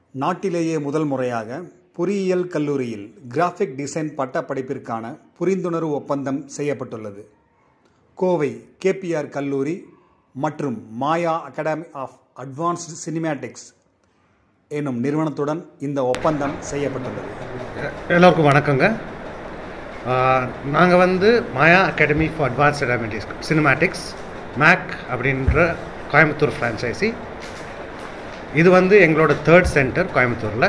நாட்டிலேயே முதல் முறையாக பொறியியல் கல்லூரியில் கிராஃபிக் டிசைன் பட்டப்படிப்பிற்கான புரிந்துணர்வு ஒப்பந்தம் செய்யப்பட்டுள்ளது கோவை கேபிஆர் கல்லூரி மற்றும் Maya academy of advanced cinematics எனும் நிறுவனத்துடன் இந்த ஒப்பந்தம் செய்யப்பட்டுள்ளது எல்லோருக்கும் வணக்கங்க நாங்கள் வந்து மாயா அகாடமி ஃபார் அட்வான்ஸ்ட் அடாமெட்டிக்ஸ் சினிமேட்டிக்ஸ் மேக் அப்படின்ற கோயம்புத்தூர் ஃப்ரான்ச்சைசி இது வந்து எங்களோட தேர்ட் சென்டர் கோயம்புத்தூரில்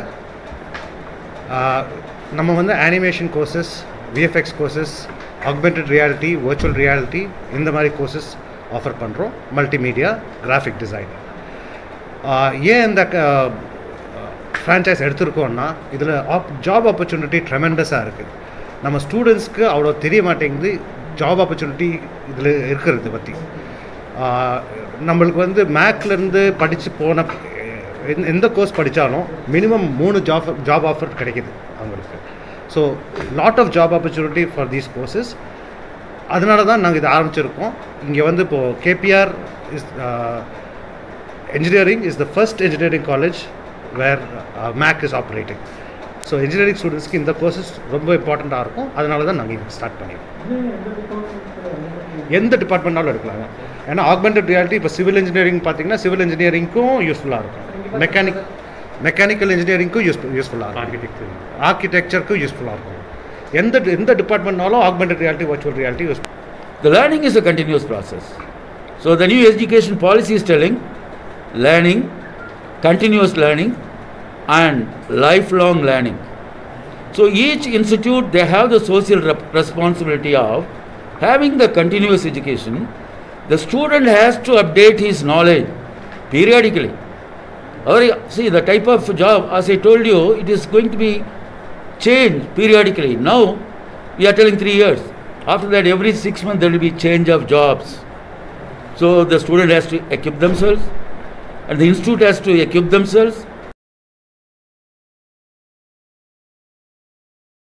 நம்ம வந்து animation courses VFX courses augmented reality virtual reality இந்த மாதிரி கோர்சஸ் ஆஃபர் பண்ணுறோம் மல்டிமீடியா கிராஃபிக் டிசைன் ஏன் இந்த ஃப்ரான்ச்சைஸ் எடுத்திருக்கோன்னா இதில் ஆப் ஜாப் ஆப்பர்ச்சுனிட்டி ட்ரெமெண்டஸாக இருக்குது நம்ம ஸ்டூடெண்ட்ஸ்க்கு அவ்வளோ தெரிய மாட்டேங்குது ஜாப் ஆப்பர்ச்சுனிட்டி இதில் இருக்கிறது பற்றி நம்மளுக்கு வந்து மேக்லேருந்து படித்து போன எந்த- எந்த கோர்ஸ் படித்தாலும் மினிமம் மூணு ஜாப் ஜாப் ஆஃபர் கிடைக்குது அவங்களுக்கு so lot of job opportunity for these courses அதனால தான் நாங்கள் இதை ஆரம்பிச்சிருக்கோம் இங்கே வந்து இப்போது KPR is engineering is the first engineering college where uh, MAC is operating. So engineering ஸ்டூடெண்ட்ஸ்க்கு இந்த கோர்சஸ் ரொம்ப இம்பார்ட்டண்ட்டாக இருக்கும் அதனால தான் நாங்கள் இது ஸ்டார்ட் பண்ணியிருக்கோம் எந்த டிபார்ட்மெண்ட்னாலும் எடுக்கலாங்க ஏன்னா ஆக்மெண்டட் ரியாலிட்டி இப்போ சிவில் இன்ஜினியரிங் பார்த்தீங்கன்னா சிவில் இன்ஜினியரிங்க்கும் யூஸ்ஃபுல்லாக இருக்கும் மெக்கானிக் மெக்கானிக்கல் இன்ஜினியரிங்க்கும் யூஸ் யூஸ்ஃபுல்லாக இருக்கும் ஆர்கிடெக்சர் ஆர்கிடெக்சருக்கும் யூஸ்ஃபுல்லாக இருக்கும் எந்த எந்த டிபார்ட்மெண்ட்னாலும் augmented reality virtual reality use The learning is a continuous process. So the new education policy is telling learning, continuous learning, and lifelong learning. So each institute they have the social rep- responsibility of having the continuous education. The student has to update his knowledge periodically. Or see the type of job, as I told you, it is going to be changed periodically. Now we are telling three years. After that, every six months there will be change of jobs. So the student has to equip themselves, and the institute has to equip themselves,